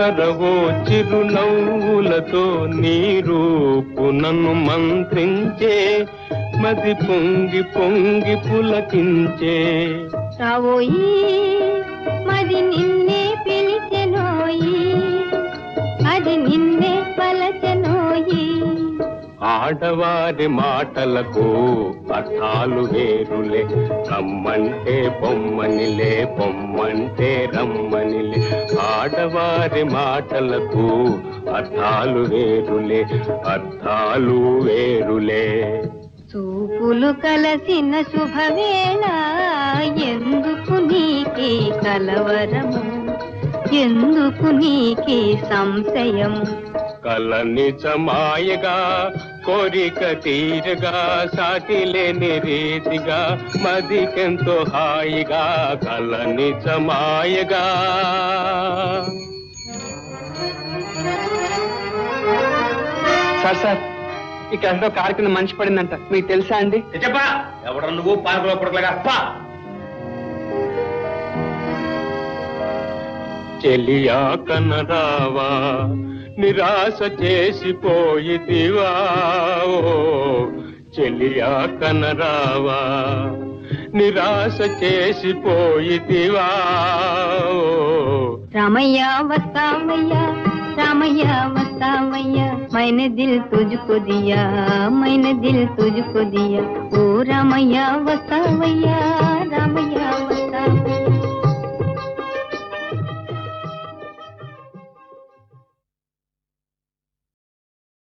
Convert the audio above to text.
కరవో చిరునవ్వులతో నీ రూపు నన్ను మంత్రించే మది పొంగి పొంగి పులకించే రావోయి మది నిన్నే పిలిచెనోయి అది నిన్నే పలచెనోయి ఆడవారి మాటలకు అర్థాలు వేరులే రమ్మంటే బొమ్మనిలే బొమ్మంటే రమ్మనిలే ఆడవారి మాటలకు అర్థాలు వేరులే అర్థాలు వేరులే చూపులు కలసిన శుభవేళ ఎందుకు నీకే కలవరము ఎందుకు నీకే సంశయము కల నిజమాయగా కోరిక తీరగా సాటి లేని రీతిగా మదికెంతో హాయిగా కల నిజమాయగా సార్ సార్ ఇక్కడ ఎంతో కారు కింద మనిషి పడిందంట మీకు తెలుసా అండి చెప్పా ఎవడ నువ్వు పార్కులో పుడకలుగా పా చెలియా కనరావా నిరాశ చేసిపోయితివా ఓ చెలియా కనరావా నిరాశ చేసిపోయితివా ఓ రామయ్య వస్తావయ్యా రామయ్య వస్తావయ్యా మైన దిల్ తుజుకు దియా మైన దిల్ తుజుకు దియా ఓ రామయ్య వస్తావయ్యా రామయ్య వస్తావయ్యా